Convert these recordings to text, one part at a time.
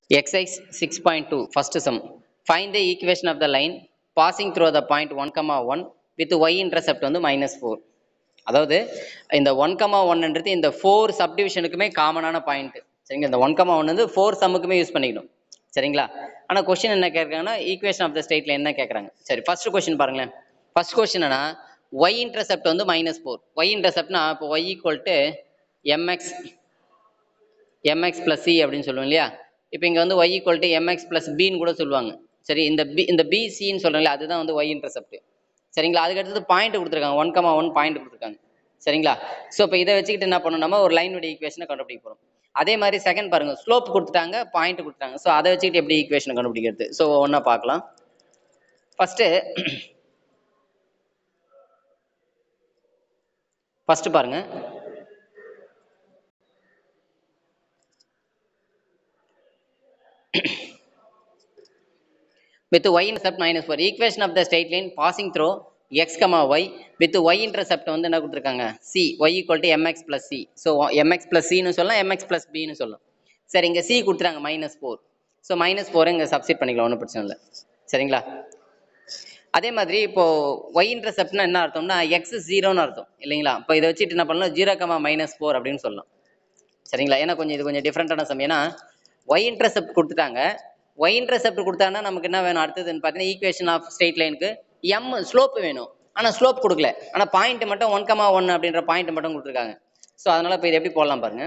Exercise 6.2 first sum. Find the equation of the line passing through the point 1, comma 1 with y intercept வந்து minus 4. அதாவது இந்த one comma ஒன்ன்றது இந்த four சப்டிவிஷனுக்குமே காமனான point சரிங்களா இந்த one comma one வந்து four சம்முக்குமே யூஸ் பண்ணிக்கணும் சரிங்களா ஆனால் கொஸ்டின் என்ன கேட்குறாங்கன்னா ஈக்குவேஷன் ஆஃப் த ஸ்டேட்ல என்ன கேட்குறாங்க சரி ஃபர்ஸ்ட் கொஸ்டின் பாருங்களேன் ஃபர்ஸ்ட் கொஸ்டின் என்ன ஒய் இன்டர்செப்ட் வந்து மைனஸ் ஃபோர் ஒய் இன்டர்செப்ட்னா இப்போ y equal to m x m x plus c அப்படின்னு சொல்லுவோம் இல்லையா இப்போ இங்கே வந்து y equal to m x plus பின்னு கூட சொல்லுவாங்க சரி இந்த பி இந்த பிசின்னு சொல்கிறோம்ல அதுதான் வந்து ஒய் இன்டர்செப்ட் சரிங்களா அதுக்கு அடுத்தது பாயிண்ட் கொடுத்துருக்காங்க ஒன் கமா ஒன் பாயிண்ட் கொடுத்துருக்காங்க சரிங்களா ஸோ இப்போ இதை வச்சுக்கிட்டு என்ன பண்ணணும் நம்ம ஒரு லைனுடைய ஈக்குவேஷனை கண்டுபிடிக்க போகிறோம் அதே மாதிரி செகண்ட் பாருங்க ஸ்லோப் கொடுத்துட்டாங்க பாயிண்ட் கொடுத்துட்டாங்க ஸோ அதை வச்சுக்கிட்டு எப்படி ஈக்குவேஷனை கண்டுபிடிக்கிறது ஸோ ஒன்றா பார்க்கலாம் ஃபஸ்ட்டு ஃபஸ்ட்டு பாருங்க with y intercept minus 4 equation of the straight line passing through x comma y with y intercept வந்து என்ன கொடுத்துருக்காங்க c y equal to mx plus c so mx plus c னு சொல்லலாம் mx plus b னு சொல்லலாம் சரி இங்க c கொடுத்துட்டாங்க minus 4 so minus 4 இங்க சப்ஸ்டிட் பண்ணிக்கலாம் ஒன்றும் பிரச்சனை இல்லை சரிங்களா அதே மாதிரி இப்போ y இன்டர்செப்ட்னா என்ன அர்த்தம்னா x ஜீரோன்னு அர்த்தம் இல்லைங்களா இப்போ இதை வச்சுட்டு என்ன பண்ணலாம் ஜீரோ கமா மைனஸ் ஃபோர் அப்படின்னு சொல்லலாம் சரிங்களா ஏன்னா கொஞ்சம் இது கொஞ்சம் டிஃப்ரெண்டான சம் ஏன்னா y இன்டர்செப்ட் கொடுத்துட்டாங்க y இன்டர்செப்ட் கொடுத்தாங்கன்னா நமக்கு என்ன வேணும் அடுத்ததுன்னு பார்த்தீங்கன்னா ஈக்குவேஷன் ஆஃப் ஸ்ட்ரெயிட் லைனுக்கு எம் ஸ்லோப் வேணும் ஆனால் ஸ்லோப் கொடுக்கல ஆனால் பாயிண்ட் மட்டும் ஒன் கமா ஒன் அப்படின்ற பாயிண்ட் மட்டும் கொடுத்துருக்காங்க ஸோ அதனால இப்போ இது எப்படி போடலாம் பாருங்க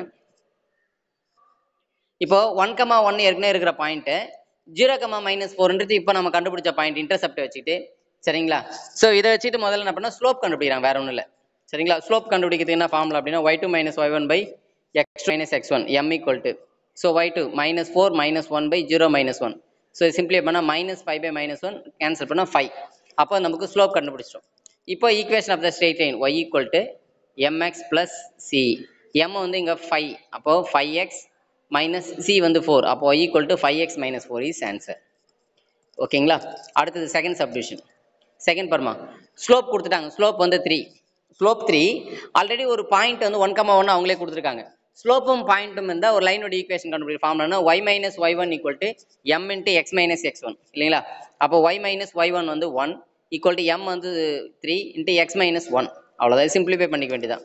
இப்போ ஒன் கமா ஒன் ஏற்கனவே இருக்கிற பாயிண்ட்டு ஜீரோ கமா மைனஸ் ஃபோர்ன்றது இப்போ நம்ம கண்டுபிடிச்ச பாயிண்ட் இன்டர்செப்ட் வச்சுக்கிட்டு சரிங்களா ஸோ இதை வச்சுட்டு முதல்ல என்ன பண்ணால் ஸ்லோப் கண்டுபிடிக்கிறாங்க வேற ஒன்றும் இல்லை சரிங்களா ஸ்லோப் கண்டுபிடிக்கிறதுக்கு என்ன ஃபார்முலா அப்படின்னா y two minus y one by x two minus x one m equal to so y two minus four minus one by zero minus one so simply பண்ணால் minus five by minus one cancel பண்ணால் five அப்போ நமக்கு slope கண்டுபிடிச்சிட்டோம் இப்போ equation of the straight line y equal to m x plus c m வந்து இங்கே five அப்போ five x minus c வந்து ஃபோர் அப்போ y equal to five x minus four is answer ஓகேங்களா அடுத்தது செகண்ட் சப்டிவிஷன் செகண்ட் பர்மா ஸ்லோப் கொடுத்துட்டாங்க slope வந்து த்ரீ ஸ்லோப் த்ரீ ஆல்ரெடி ஒரு பாயிண்ட் வந்து ஒன் கமா ஒன் அவங்களே கொடுத்துருக்காங்க ஸ்லோப்பும் பாயிண்ட்டும் இருந்தால் ஒரு லைனோட ஈக்குவேஷன் கண்டுபிடிக்க ஃபார்ம்லனா y minus y one equal to m into x minus x one இல்லைங்களா அப்போ ஒய் மைனஸ் ஒய் ஒன் வந்து ஒன் ஈக்குவல் டு எம் வந்து three into x minus one அவ்வளோதான் சிம்பிளிஃபை பண்ணிக்க வேண்டியதான்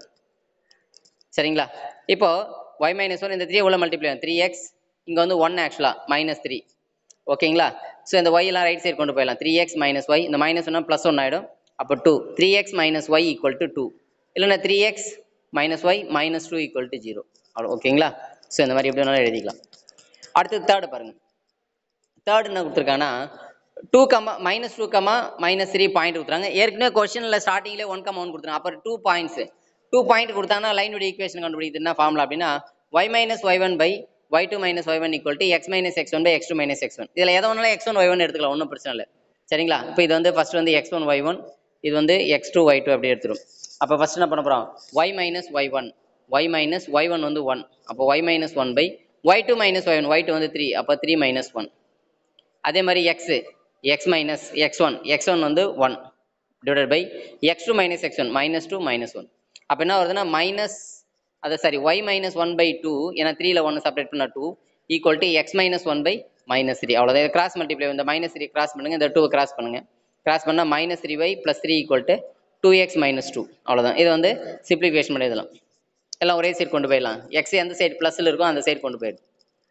சரிங்களா இப்போ ஒய் மைனஸ் ஒன் இந்த த்ரீ உள்ள மல்டிப்ளை த்ரீ எக்ஸ் இங்கே வந்து ஒன் ஆக்சுவலாக மைனஸ் த்ரீ ஓகேங்களா ஸோ இந்த ஒய் எல்லாம் ரைட் சைடு கொண்டு போயிடலாம் த்ரீ எக்ஸ் மைனஸ் ஒய் இந்த மைனஸ் ஒன்னா ப்ளஸ் ஒன் ஆகிடும் அப்போ two three x minus y equal to two இல்லைன்னா three x minus y minus two equal to zero அவ்வளோ ஓகேங்களா ஸோ இந்த மாதிரி எப்படி வேணாலும் எழுதிக்கலாம் அடுத்து தேர்டு பாருங்க தேர்ட் என்ன கொடுத்துருக்காங்கன்னா two comma minus two comma minus three point கொடுத்துறாங்க ஏற்கனவே கொஸ்டினில் ஸ்டார்டிங்லேயே ஒன் கமா ஒன் கொடுத்துருங்க அப்புறம் டூ பாயிண்ட்ஸ் டூ பாயிண்ட் கொடுத்தாங்கன்னா லைனுடைய ஈக்குவேஷன் கண்டுபிடிக்கிறது என்ன ஃபார்முலா அப்படின்னா y minus y one by y two minus y one equal to x minus x one by x two minus x one இதில் எதை வேணாலும் X one Y one எடுத்துக்கலாம் ஒன்றும் பிரச்சனை இல்லை சரிங்களா இப்போ இது வந்து ஃபர்ஸ்ட் வந்து எக்ஸ் ஒன் ஒய் ஒன் இது வந்து எக்ஸ் டூ ஒய் டூ அப்படி எடுத்துரும் அப்போ ஃபர்ஸ்ட் என்ன பண்ண போகிறோம் y minus y one y minus y one வந்து ஒன் அப்போ y minus one by y two minus y one y two வந்து த்ரீ அப்போ த்ரீ மைனஸ் ஒன் அதே மாதிரி x x minus x one x one வந்து one divided by x two minus x one minus two minus one அப்போ என்ன வருதுன்னா minus அது sorry y minus one by two ஏன்னா த்ரீல ஒன்று செப்பரேட் பண்ணால் two equal to x minus one by minus three அவ்வளோதான் கிராஸ் மல்டிப்ளை இந்த மைனஸ் த்ரீ கிராஸ் பண்ணுங்கள் இந்த டூ கிராஸ் பண்ணுங்கள் கிராஸ் பண்ணால் minus three by plus three equal to two x minus two அவ்வளோதான் இது வந்து சிம்பிளிஃபிகேஷன் பண்ணி இதெல்லாம் எல்லாம் ஒரே சைடு கொண்டு போயிடலாம் எக்ஸ் எந்த சைடு ப்ளஸில் இருக்கோ அந்த சைடு கொண்டு போயிடும்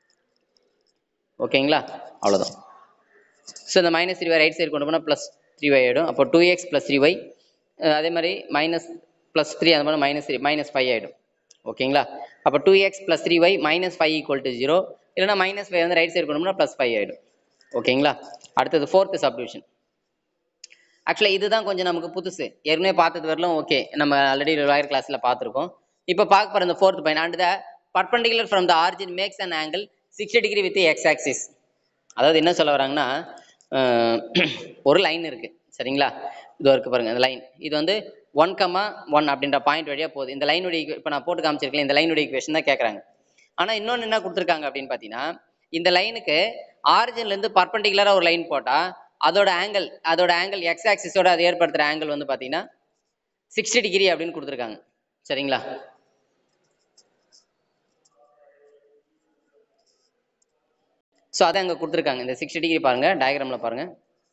ஓகேங்களா அவ்வளோதான் ஸோ இந்த minus three y right side கொண்டு போனால் ப்ளஸ் த்ரீ ஒய் ஆகிடும் அப்போ two x plus three y அதே மாதிரி மைனஸ் ப்ளஸ் த்ரீ அந்த மாதிரி மைனஸ் த்ரீ மைனஸ் ஃபைவ் ஆகிடும் ஓகேங்களா அப்போ two x plus three y minus five equal to zero இல்லைனா மைனஸ் ஃபைவ் வந்து ரைட் சைடு கொண்டு போனால் ப்ளஸ் ஃபைவ் ஆகிடும் ஓகேங்களா அடுத்தது ஃபோர்த்து சப்டிவிஷன் ஆக்சுவலாக இதுதான் கொஞ்சம் நமக்கு புதுசு ஏற்கனவே பார்த்தது வரலும் ஓகே நம்ம ஆல்ரெடி லாயர் கிளாஸில் பார்த்துருக்கோம் இப்போ பார்க்க போகிற இந்த fourth point and the perpendicular from the origin makes and angle sixty degree with x axis அதாவது என்ன சொல்ல வராங்கன்னா ஒரு லைன் இருக்கு சரிங்களா இது இருக்கு பாருங்க இந்த லைன் இது வந்து ஒன் கமா ஒன் அப்படின்ற பாயிண்ட் வழியாக போகுது இந்த லைனுடைய இப்போ நான் போட்டு காமிச்சிருக்கேன் இந்த லைனுடைய ஈக்குவேஷன் தான் கேட்குறாங்க ஆனால் இன்னொன்று என்ன கொடுத்துருக்காங்க அப்படின்னு பார்த்தீங்கன்னா இந்த லைனுக்கு ஆரிஜின்லேருந்து பர்பண்டிகுலராக ஒரு லைன் போட்டால் அதோட ஆங்கிள் அதோட ஆங்கிள் எக்ஸ் ஆக்சிஸோட அது ஏற்படுத்துகிற ஆங்கிள் வந்து பார்த்தீங்கன்னா சிக்ஸ்டி டிகிரி அப்படின்னு கொடுத்துருக்காங்க சரிங்களா ஸோ அதை அங்கே கொடுத்துருக்காங்க இந்த சிக்ஸ்டி டிகிரி பாருங்க டயக்ராமில் பாருங்க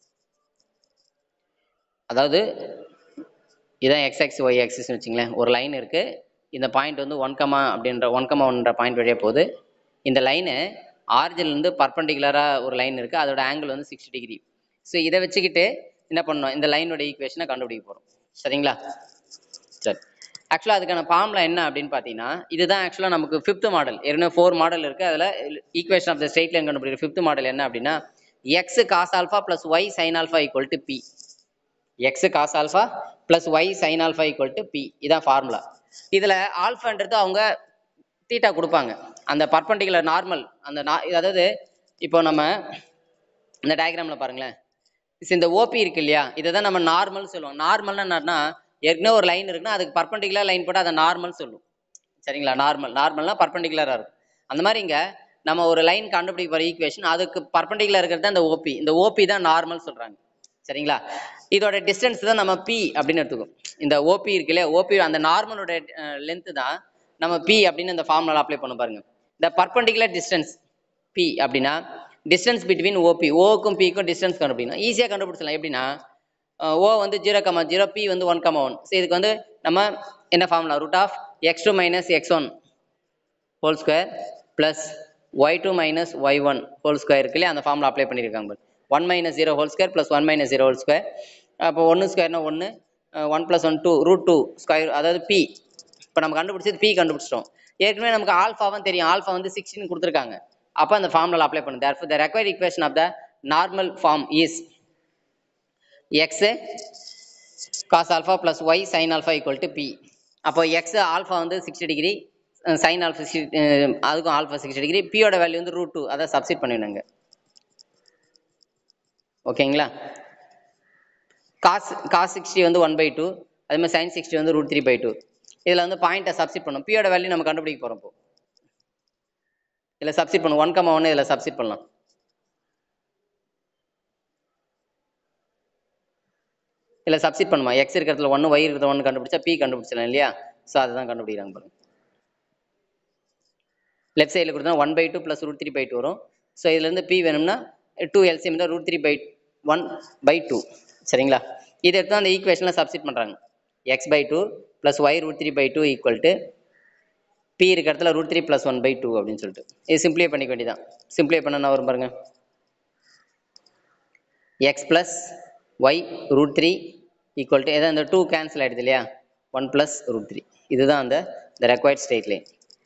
அதாவது இதான் எக்ஸ் எக்ஸ் ஒய் எக்ஸஸ்னு வச்சுங்களேன் ஒரு லைன் இருக்கு இந்த பாயிண்ட் வந்து ஒன் கமா அப்படின்ற ஒன் கமா ஒன்ற பாயிண்ட் வழியாக போகுது இந்த லைனு ஆரிஜின்லேருந்து பர்பண்டிகுலராக ஒரு லைன் இருக்கு அதோட ஆங்கிள் வந்து சிக்ஸ்டி டிகிரி ஸோ இதை வச்சுக்கிட்டு என்ன பண்ணணும் இந்த லைனோட ஈக்குவேஷனை கண்டுபிடிக்க போகிறோம் சரிங்களா சரி ஆக்சுவலாக அதுக்கான ஃபார்முலா என்ன அப்படின்னு பார்த்தீங்கன்னா இதுதான் ஆக்சுவலாக நமக்கு ஃபிஃப்த் மாடல் ஏற்கனவே ஃபோர் மாடல் இருக்குது அதில் equation of the straight line கண்டுபிடிக்கிற ஃபிஃப்த் மாடல் என்ன அப்படின்னா x cos alpha plus y sin alpha equal to p x cos alpha plus y sin alpha equal to p இதான் formula இதில் ஆல்ஃபான்றது அவங்க தீட்டா கொடுப்பாங்க அந்த பர்பண்டிகுலர் நார்மல் அந்த நா- அதாவது இப்போ நம்ம இந்த டயக்ராமில் பாருங்களேன் Is இந்த ஓபி இருக்கு இல்லையா இதை தான் நம்ம நார்மல் சொல்லுவோம் நார்மல்னா என்னன்னா ஏற்கனவே ஒரு லைன் இருக்குன்னா அதுக்கு பர்பண்டிகுலர் லைன் போட்டால் அதை நார்மல் சொல்லும் சரிங்களா நார்மல் நார்மல்னா பர்பண்டிகுலராக இருக்கும் அந்த மாதிரி இங்கே நம்ம ஒரு லைன் கண்டுபிடிக்க போகிற ஈக்குவேஷன் அதுக்கு பர்பண்டிகுலர் இருக்கிறது தான் இந்த ஓபி இந்த ஓபி தான் நார்மல் சொல்கிறாங்க சரிங்களா இதோட டிஸ்டன்ஸ் தான் நம்ம பி அப்படின்னு எடுத்துக்கோம் இந்த ஓபி இருக்கு இல்லையா ஓபி அந்த நார்மலோட லென்த்து தான் நம்ம பி அப்படின்னு இந்த ஃபார்முலா அப்ளை பண்ண பாருங்க இந்த பர்பண்டிகுலர் டிஸ்டன்ஸ் பி அப்படின்னா டிஸ்டன்ஸ் பிட்வீன் ஓபி ஓக்கும் பிக்கும் டிஸ்டன்ஸ் கண்டுபிடிக்கணும் ஈஸியாக கண்டுபிடிச்சலாம் எப்படின்னா ஓ வந்து ஜீரோ கமா ஜீரோ பி வந்து ஒன் கமா ஒன் ஸோ இதுக்கு வந்து நம்ம என்ன formula root of x two minus x one whole square plus y two minus y one whole square இருக்கு இல்லையா அந்த ஃபார்முலா அப்ளை பண்ணியிருக்காங்க one minus zero whole square plus one minus zero whole square அப்போ ஒன்று ஸ்கொயர்னா ஒன்று one plus one two root two square அதாவது p இப்போ நம்ம கண்டுபிடிச்சது பி கண்டுபிடிச்சிட்டோம் ஏற்கனவே நமக்கு ஆல்ஃபாவும் தெரியும் ஆல்ஃபா வந்து சிக்ஸ்டின் கொடுத்துருக்காங்க அப்போ அந்த ஃபார்முலா அப்ளை பண்ணும் therefore the required equation of the normal form is x cos alpha plus y sin alpha equal to p அப்போ எக்ஸ் ஆல்ஃபா வந்து sixty degree sin alpha sixty அதுக்கும் ஆல்ஃபா சிக்ஸ்டி டிகிரி பியோட value வந்து root two அதை substitute பண்ணிடுங்க ஓகேங்களா cos cos sixty வந்து one by two அதே மாதிரி சைன் சிக்ஸ்டி வந்து ரூட் த்ரீ பை டூ இதில் வந்து பாயிண்ட்டை சப்ஸ்டிட் பண்ணும் பியோட வேல்யூ நம்ம கண்டுபிடிக்க போகிறோம் இப்போ இதில் சப்ஸ்டிட் பண்ணும் ஒன் கமா ஒன்று இதில் சப்ஸ்டிட் பண்ணலாம் இதில் சப்ஸ்டிட் பண்ணுமா எக்ஸ் இருக்கிறதுல ஒன்று ஒய் இருக்கிறது ஒன்று கண்டுபிடிச்சா பி கண்டுபிடிச்சலாம் இல்லையா ஸோ அதை தான் கண்டுபிடிக்கிறாங்க பாருங்க லெஃப்ட் சைடில் கொடுத்தா one by two plus root three by two வரும் ஸோ இதுலேருந்து பி வேணும்னா டூ எல்சிஎம் தான் root three by one by two சரிங்களா இதை எடுத்து அந்த ஈக்குவேஷனில் சப்ஸ்டிட் பண்ணுறாங்க x by two plus y root three by two equal to p இருக்க இடத்துல root three plus one by two அப்படின்னு சொல்லிட்டு இது சிம்ப்ளிஃபை பண்ணிக்க வேண்டியதான் சிம்ப்ளிஃபை பண்ண என்ன வரும் பாருங்க x plus y root three equal to ஏதாவது இந்த டூ கேன்சல் ஆகிடுது இல்லையா ஒன் ப்ளஸ் ரூட் த்ரீ இதுதான் அந்த the required straight line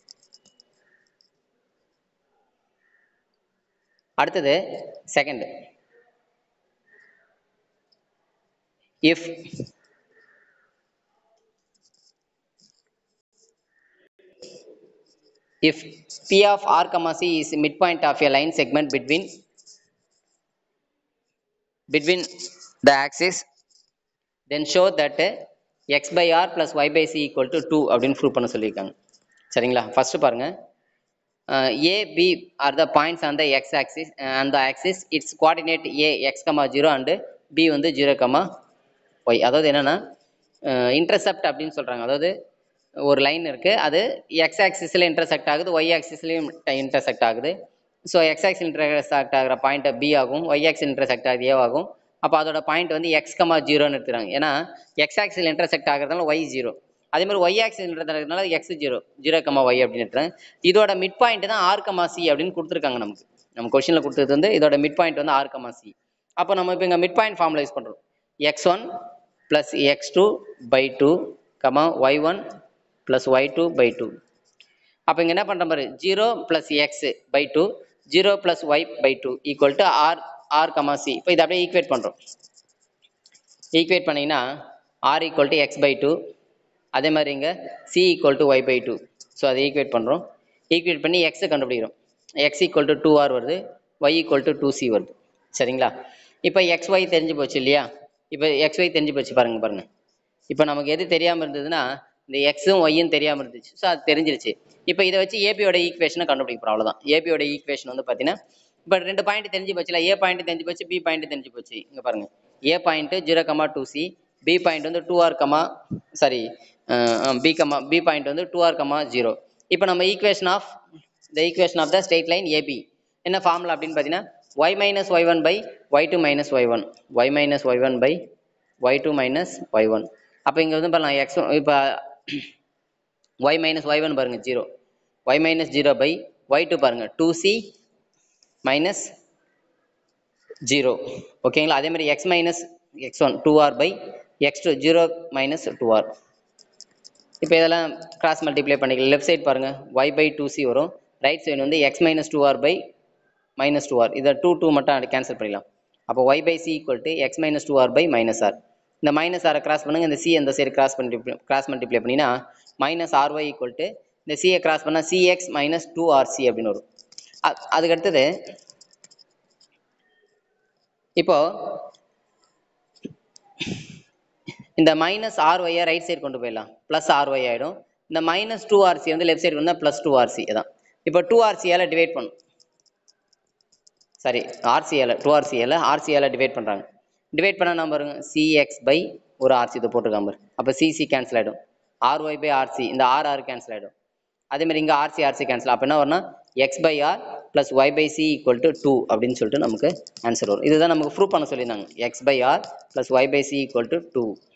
அடுத்தது second if if p of r comma c is midpoint of a line segment between between the axis then show that uh, x by r plus y by c equal to 2 அப்படின்னு prove பண்ண சொல்லியிருக்காங்க சரிங்களா first பாருங்க uh, a b are the points on the x axis uh, on the axis its coordinate a x comma 0 and b வந்து 0 comma y அதாவது என்னன்னா intercept அப்படின்னு சொல்றாங்க அதாவது ஒரு லைன் இருக்கு அது எக்ஸ் ஆக்சிஸில் இன்டர்செக்ட் ஆகுது ஒய் ஆக்சிஸ்லையும் இன்டர்செக்ட் ஆகுது ஸோ எக்ஸ் ஆக்சிஸ் இன்டர்செக்ட் ஆகிற பாயிண்ட் பி ஆகும் ஒய் ஆக்சிஸ் இன்டர்செக்ட் ஆகுது ஏ ஆகும் அப்போ அதோட பாயிண்ட் வந்து எக்ஸ் கமா ஜீரோன்னு எடுத்துறாங்க ஏன்னா எக்ஸ் ஆக்சில் இன்டர்செக்ட் ஆகிறதுனால ஒய் ஜீரோ அதே மாதிரி ஒய் ஆக்சிஸ் இன்டர்செக்ட்னால x zero zero comma y அப்படின்னு எடுத்துறாங்க இதோட மிட் பாயிண்ட் தான் ஆர் கமா சி அப்படின்னு கொடுத்துருக்காங்க நமக்கு நம்ம கொஷினில் கொடுத்தது வந்து இதோட மிட் பாயிண்ட் வந்து ஆர் கமா சி அப்போ நம்ம இப்போ இங்கே மிட் பாயிண்ட் ஃபார்முலா யூஸ் பண்ணுறோம் x one plus x two by two comma y one plus y two by two அப்போ இங்கே என்ன பண்ணுற பாரு zero plus x by two zero plus Y by two equal to r r comma c இப்போ இதை அப்படியே equate பண்ணுறோம் equate பண்ணிங்கன்னா r equal to x by two அதே மாதிரி இங்கே c equal to y by two so அதை equate பண்ணுறோம் ஈக்குவேட் பண்ணி எக்ஸை கண்டுபிடிக்கிறோம் x equal to two r வருது y equal to two c வருது சரிங்களா இப்போ எக்ஸ் ஒய் தெரிஞ்சு போச்சு இல்லையா இப்போ எக்ஸ் ஒய் தெரிஞ்சு போச்சு பாருங்க பாருங்க இப்போ நமக்கு எது தெரியாமல் இருந்ததுன்னா இந்த எக்ஸும் ஒய்யும் தெரியாமல் இருந்துச்சு ஸோ அது தெரிஞ்சிருச்சு இப்போ இதை வச்சு ஏபியோட ஈக்குவேஷனை கண்டுபிடிக்க போகிறோம் அவ்வளோதான் ஏபியோட ஈக்குவேஷன் வந்து பார்த்தீங்கன்னா இப்போ ரெண்டு பாயிண்ட் தெரிஞ்சு போச்சுல ஏ பாயிண்ட் தெரிஞ்சு போச்சு பி பாயிண்ட் தெரிஞ்சு போச்சு இங்கே பாருங்க A point zero comma two c p point வந்து two r comma sorry p comma p point வந்து டூ ஆர் கமா ஜீரோ இப்போ நம்ம equation of the equation of the straight line AB என்ன formula அப்படின்னு பார்த்தீங்கன்னா y minus y one by y two minus y one y minus y one by y two minus y one அப்போ இங்கே வந்து பாருங்க x இப்போ y minus y one பாருங்கள் zero y minus zero by y two பாருங்கள் two c minus zero ஓகேங்களா அதே மாதிரி x minus x one two r by x two zero minus two r இப்போ இதெல்லாம் கிராஸ் மல்டிப்ளை பண்ணிக்கலாம் left side பாருங்கள் y by two c வரும் right side வந்து x minus two r by minus two r இதை two two மட்டும் cancel பண்ணிடலாம் அப்போ y by C equal to x minus two r by minus R இந்த minus ஆரை cross பண்ணுங்க இந்த சி அந்த சைடு கிராஸ் பண்ணி கிராஸ் மல்டிப்ளை பண்ணினா minus R Y equal to இந்த சியை கிராஸ் பண்ணால் சிஎக்ஸ் மைனஸ் டூ ஆர்சி அப்படின்னு வரும் அ- அதுக்கு அடுத்தது இப்போ இந்த மைனஸ் ஆர்ஒய்யை ரைட் சைடு கொண்டு போயிடலாம் ப்ளஸ் ஆர்ஒய் ஆகிடும் இந்த மைனஸ் டூ ஆர்சி வந்து லெஃப்ட் சைடு வந்தால் ப்ளஸ் டூ ஆர்சி அதான் இப்போ டூ ஆர்சியால் டிவைட் பண்ணும் sorry R C L two R C L R C L divide பண்ணுறாங்க டிவைட் பண்ணால் நான் பாருங்க சிஎக்ஸ் பை ஒரு ஆர்சி இதை போட்டிருக்காம பாரு அப்போ சிசி கேன்சல் ஆகிடும் ஆர்ஒய் பை ஆர்சி இந்த ஆர் ஆர் கேன்சல் ஆகிடும் அதே மாதிரி இங்கே ஆர்சி ஆர்சி கேன்சல் அப்போ என்ன வரும்னா X by R plus Y by C equal to two அப்படின்னு சொல்லிட்டு நமக்கு ஆன்சர் வரும் இதுதான் நமக்கு ப்ரூவ் பண்ண சொல்லியிருந்தாங்க X by R plus Y by C equal to two